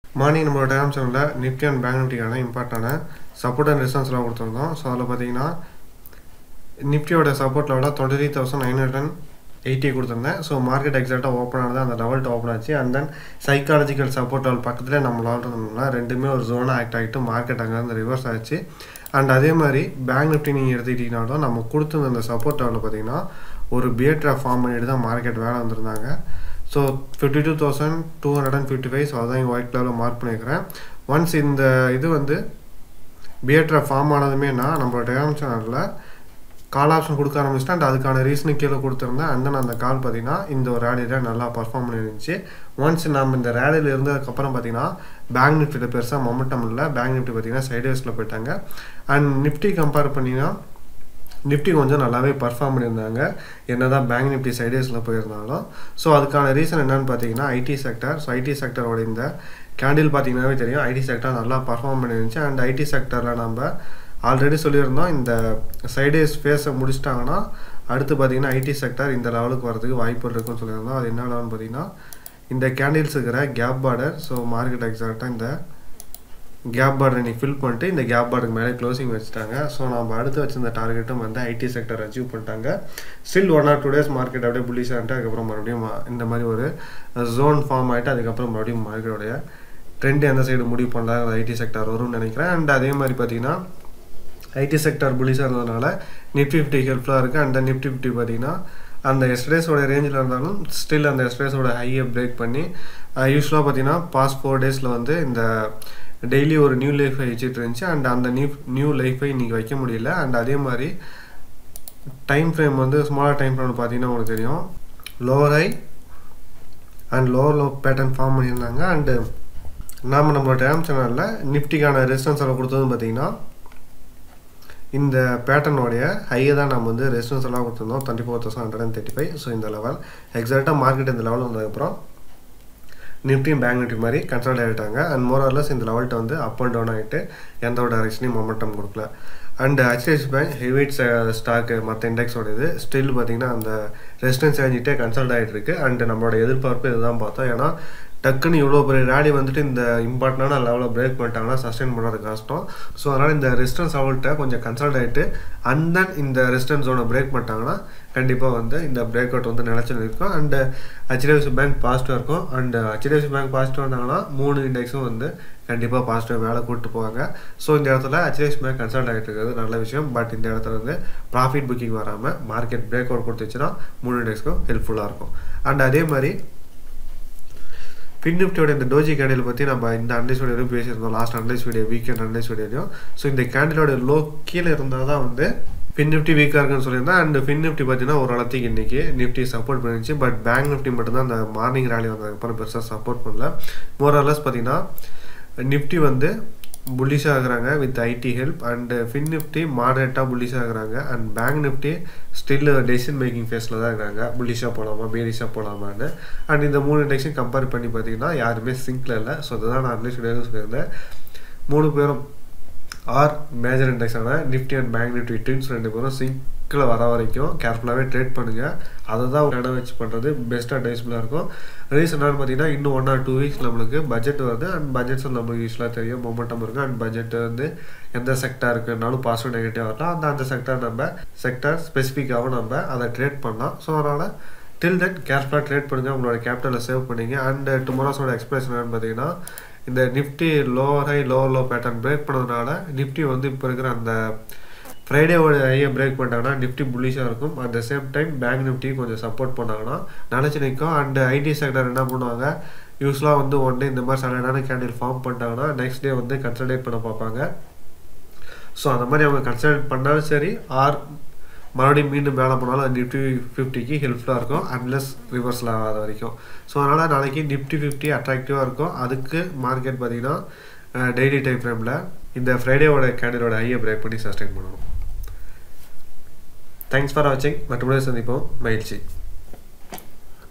morning நம்மளோட டேம் சேனலில் நிஃப்டி அண்ட் பேங்க் நிஃப்டிக்கான இம்பார்ட்டான சப்போர்ட் அண்ட் ரெஸ்பான்ஸ்லாம் கொடுத்துருந்தோம் ஸோ அதில் பார்த்தீங்கன்னா நிஃப்டியோட சப்போர்ட் லெவலாக twenty three thousand nine hundred and eighty கொடுத்துருந்தேன் ஸோ மார்க்கெட் எக்ஸாக்டாக ஓப்பன் ஆனது அந்த லெவல்ட்டு ஓப்பன் ஆச்சு and then psychological support level பக்கத்தில் நம்ம விளாட்றதுனா ரெண்டுமே ஒரு ஜோனாக ஆக்ட் ஆகிட்டு மார்க்கெட் அங்கேருந்து ரிவர்ஸ் ஆச்சு அண்ட் அதே மாதிரி பேங்க் நிஃப்டி நீங்கள் எடுத்துக்கிட்டிங்கனாலும் நம்ம கொடுத்துருந்த அந்த சப்போர்ட் லெவலில் பார்த்தீங்கன்னா ஒரு பியட்ரா ஃபார்ம் பண்ணிட்டு தான் மார்க்கெட் வேலை வந்திருந்தாங்க so fifty two thousand two hundred and fifty five so அதான் இங்கே ஒயிட் கலரில் மார்க் பண்ணியிருக்கிறேன் ஒன்ஸ் இந்த இது வந்து பியட்ரா ஃபார்ம் ஆனதுமே நான் நம்மளோட டெலாம் சேனலில் கால் ஆப்ஷன் கொடுக்க ஆரம்பிச்சிட்டேன் அண்ட் அதுக்கான ரீசனு கீழே கொடுத்துருந்தேன் அண்ட் தென் அந்த கால் பார்த்தீங்கன்னா இந்த ஒரு ரேலியில் நல்லா பர்ஃபார்ம் பண்ணிருந்துச்சு ஒன்ஸ் நம்ம இந்த ரேலியில் இருந்ததுக்கப்புறம் பார்த்தீங்கன்னா பேங்க் நிஃப்டியில் பெருசாக மொமெண்டம் இல்லை பேங்க் நிஃப்டி பார்த்தீங்கன்னா சைட்வேஸில் போயிட்டாங்க அண்ட் நிஃப்டி கம்பேர் பண்ணிங்கன்னா நிஃப்டி கொஞ்சம் நல்லாவே பர்ஃபார்ம் பண்ணியிருந்தாங்க என்ன தான் பேங்க் நிஃப்டி சைடேஸில் போயிருந்தாலும் ஸோ அதுக்கான ரீசன் என்னன்னு பார்த்தீங்கன்னா ஐடி செக்டர் ஸோ ஐடி செக்டரோட இந்த கேண்டில் பார்த்தீங்கன்னாவே தெரியும் ஐடி செக்டர் நல்லா பர்ஃபார்ம் பண்ணிருந்துச்சு அண்ட் ஐடி செக்டரில் நம்ம ஆல்ரெடி சொல்லியிருந்தோம் இந்த சைடேஸ் ஃபேஸை முடிச்சிட்டாங்கன்னா அடுத்து பார்த்தீங்கன்னா ஐடி செக்டர் இந்த லெவலுக்கு வரதுக்கு வாய்ப்பு இருக்குன்னு சொல்லியிருந்தோம் அது என்ன லெவல்னு பார்த்தீங்கன்னா இந்த கேண்டில்ஸ் இருக்கிற கேப் பார்டர் ஸோ மார்க்கெட் எக்ஸாக்டாக இந்த கேப் பார்டர் நீ ஃபில் பண்ணிட்டு இந்த கேப் பார்டருக்கு மேலே க்ளோசிங் வச்சுட்டாங்க ஸோ நம்ம அடுத்து வச்சிருந்த டார்கெட்டும் வந்து ஐடி செக்டர் அச்சீவ் பண்ணிட்டாங்க still one or two days market அப்படியே புள்ளிஷ் ஆகிட்டு அதுக்கப்புறம் மறுபடியும் இந்த மாதிரி ஒரு ஜோன் ஃபார்ம் ஆகிட்டு அதுக்கப்புறம் மறுபடியும் மார்க்கெட்டோடைய ட்ரெண்ட் எந்த சைடு முடிவு பண்ணலாம் ஐடி செக்டர் வரும்னு நினைக்கிறேன் அண்ட் அதே மாதிரி பார்த்தீங்கன்னா ஐடி செக்டர் புள்ளிஷாக இருந்ததுனால நிஃப்டி ஃபிஃப்டி ஹெல்ப்ஃபுல்லாக இருக்குது அண்ட் நிஃப்டி ஃபிஃப்டி பார்த்தீங்கன்னா அந்த எஸ்டேஸோட ரேஞ்சில் இருந்தாலும் ஸ்டில் அந்த எஸ்டேஸோட ஹையை பிரேக் பண்ணி யூஸ்வலாக பார்த்தீங்கன்னா பாஸ்ட் ஃபோர் டேஸில் வந்து இந்த டெய்லி ஒரு நியூ லைஃபை வச்சுட்டு இருந்துச்சு அண்ட் அந்த நியூ நியூ லைஃபை இன்றைக்கி வைக்க முடியல அண்ட் அதே மாதிரி டைம் ஃப்ரேம் வந்து ஸ்மாலர் டைம் ஃப்ரேம் பார்த்தீங்கன்னா உங்களுக்கு தெரியும் lower high and lower low pattern form பண்ணியிருந்தாங்க அண்டு நாம் நம்மளோட டேம் சேனலில் நிஃப்டிக்கான ரெசிஸ்டன்ஸ் எல்லாம் கொடுத்ததுன்னு பார்த்தீங்கன்னா இந்த பேட்டர்னோடைய ஹையை தான் நம்ம வந்து ரெசிஸ்டன்ஸ் எல்லாம் கொடுத்துருந்தோம் twenty four thousand hundred and thirty five so இந்த லெவல் எக்ஸாக்டாக மார்க்கெட் இந்த லெவல் வந்ததுக்கப்புறம் நிஃப்டியும் பேங்க் நிஃப்டி மாதிரி கன்சல்ட் ஆகிட்டாங்க அண்ட் மோரர்லஸ் இந்த லெவல்கிட்ட வந்து அப் அண்ட் டவுன் ஆகிட்டு எந்த ஒரு டைரக்ஷனையும் மொமெண்டம் கொடுக்கல and HDFC bank heavyweight stock மற்ற இண்டெக்ஸோட இது ஸ்டில் பார்த்தீங்கன்னா அந்த ரெசிஸ்டன்ஸ் ஏஞ்சிட்டே கன்சல்ட் ஆகிட்டு இருக்கு அண்ட் நம்மளோட எதிர்பார்ப்பு இதுதான் பார்த்தோம் ஏன்னா டக்குன்னு இவ்வளோ பெரிய ரேலி வந்துட்டு இந்த இம்பார்ட்டண்டான லெவலில் பிரேக் பண்ணிட்டாங்கன்னா சஸ்டெயின் பண்ணுறது கஷ்டம் ஸோ அதனால் இந்த ரெசிஸ்டன்ஸ் லெவல்கிட்ட கொஞ்சம் கன்சல்ட் ஆகிட்டு அண்ட் தென் இந்த ரெசிஸ்டன்ஸ் ஜோனை பிரேக் பண்ணிட்டாங்கன்னா கண்டிப்பாக வந்து இந்த பிரேக் அவுட் வந்து நிலச்சி இருக்கும் அண்ட் ஹெச்டிஎஃப்சி பேங்க் பாசிட்டிவாக இருக்கும் அண்ட் ஹெச்டிஎஃப்சி பேங்க் பாசிட்டிவாக இருந்தாங்கன்னா மூணு இண்டெக்ஸும் வந்து கண்டிப்பாக பாசிட்டிவ் மேலே கூப்பிட்டு போவாங்க ஸோ இந்த இடத்துல ஹெச்டிஎஃப்சி பேங்க் கன்சல்ட் ஆகிட்டு இருக்கிறது நல்ல விஷயம் பட் இந்த இடத்துல வந்து ப்ராஃபிட் புக்கிங் வராமல் மார்க்கெட் பிரேக் அவுட் கொடுத்துச்சுன்னா மூணு இண்டெக்ஸ்க்கும் ஹெல்ப்ஃபுல்லாக இருக்கும் அண்ட் அதே மாதிரி பின் நிஃப்டியோட இந்த டோஜி கேண்டில் பற்றி நம்ம இந்த அனலைஸ் வீடியோலையும் பேசியிருந்தோம் last analyse video weekend analyse வீடியோலையும் ஸோ இந்த கேண்டிலோட லோ கீழே இருந்தால் தான் வந்து ஃபின் நிஃப்டி வீக்காக இருக்குன்னு சொல்லியிருந்தேன் அண்ட் ஃபின் நிஃப்டி பார்த்தீங்கன்னா ஒரு அளத்துக்கு இன்றைக்கி நிஃப்டி சப்போர்ட் பண்ணிச்சு பட் பேங்க் நிஃப்டி மட்டும்தான் அந்த மார்னிங் ரேலி வந்ததுக்கப்புறம் பெருசாக சப்போர்ட் பண்ணல மோரலஸ் பார்த்தீங்கன்னா நிஃப்டி வந்து புல்லிஷாக இருக்கிறாங்க with IT help and fin Nifty மாடரேட்டாக புல்லிஷாக இருக்கிறாங்க and bank Nifty still decision making ஃபேஸில் தான் இருக்காங்க புல்லிஷாக போகலாமா பேரிஷாக போகலாமான்னு அண்ட் இந்த மூணு இண்டெக்ஸையும் கம்பேர் பண்ணி பார்த்தீங்கன்னா யாருமே சிங்கில் இல்லை ஸோ அதுதான் நான் அட்லீஸ்ட் வீடியோ சொல்லியிருந்தேன் மூணு பேரும் ஆர் மேஜர் இண்டெக்ஸான Nifty and bank Nifty twins ரெண்டு பேரும் சிங்கில் வர வரைக்கும் கேர்ஃபுல்லாகவே ட்ரேட் பண்ணுங்கள் அதை தான் ஒரு இடம் வச்சு பண்ணுறது பெஸ்ட் அட்வைஸ்ஃபுல்லாக இருக்கும் ரீசன் என்னன்னு பார்த்தீங்கன்னா இன்னும் ஒன் ஆர் டூ வீக்ஸ் நம்மளுக்கு பட்ஜெட் வருது அண்ட் பட்ஜெட்ஸ் நம்மளுக்கு யூஸ்வலாக தெரியும் மொமெண்டம் இருக்குது அண்ட் பட்ஜெட் வந்து எந்த செக்டார் இருக்குனாலும் பாசிட்டிவ் நெகட்டிவ் வரலாம் அந்த அந்த செக்டார் நம்ம செக்டார் ஸ்பெசிஃபிக்காகவும் நம்ம அதை ட்ரேட் பண்ணலாம் ஸோ அதனால் டில் தென் கேர்ஃபுல்லாக ட்ரேட் பண்ணுங்கள் உங்களோட கேபிட்டலை சேவ் பண்ணிங்க அண்ட் டுமாரோஸோட எக்ஸ்பிரஸ் என்னன்னு பார்த்தீங்கன்னா இந்த Nifty lower high lower low pattern break பண்ணதுனால நிஃப்டி வந்து இப்போ இருக்கிற அந்த ஃப்ரைடேவோட ஹையை பிரேக் பண்ணிட்டாங்கன்னா நிஃப்டி புல்லிஷாக இருக்கும் at the same time bank Nifty கொஞ்சம் சப்போர்ட் பண்ணாங்கன்னா நினச்சி நிற்கும் அண்ட் ஐடி செக்டர் என்ன பண்ணுவாங்க யூஸ்வலாக வந்து ஒன் டே இந்த மாதிரி சடனான கேண்டில் ஃபார்ம் பண்ணிட்டாங்கன்னா நெக்ஸ்ட் டே வந்து கன்சல்டேட் பண்ண பார்ப்பாங்க ஸோ அந்த மாதிரி அவங்க கன்சல்டேட் பண்ணாலும் சரி ஆர் மறுபடியும் மீண்டும் மேலே போனாலும் அது நிஃப்டி ஃபிஃப்டிக்கு ஹெல்ப்ஃபுல்லாக இருக்கும் அன்லெஸ் ரிவர்ஸில் ஆகாத வரைக்கும் ஸோ அதனால் நாளைக்கு நிஃப்டி ஃபிஃப்டி அட்ராக்டிவாக இருக்கும் அதுக்கு மார்க்கெட் பார்த்திங்கன்னா டெய்லி டைம் ஃப்ரேமில் இந்த ஃப்ரைடேவோட கேண்டிலோட ஹையை பிரேக் பண்ணி சஸ்டைன் பண்ணணும் தேங்க்ஸ் ஃபார் வாட்சிங் மற்றபடி சந்திப்போம் மகிழ்ச்சி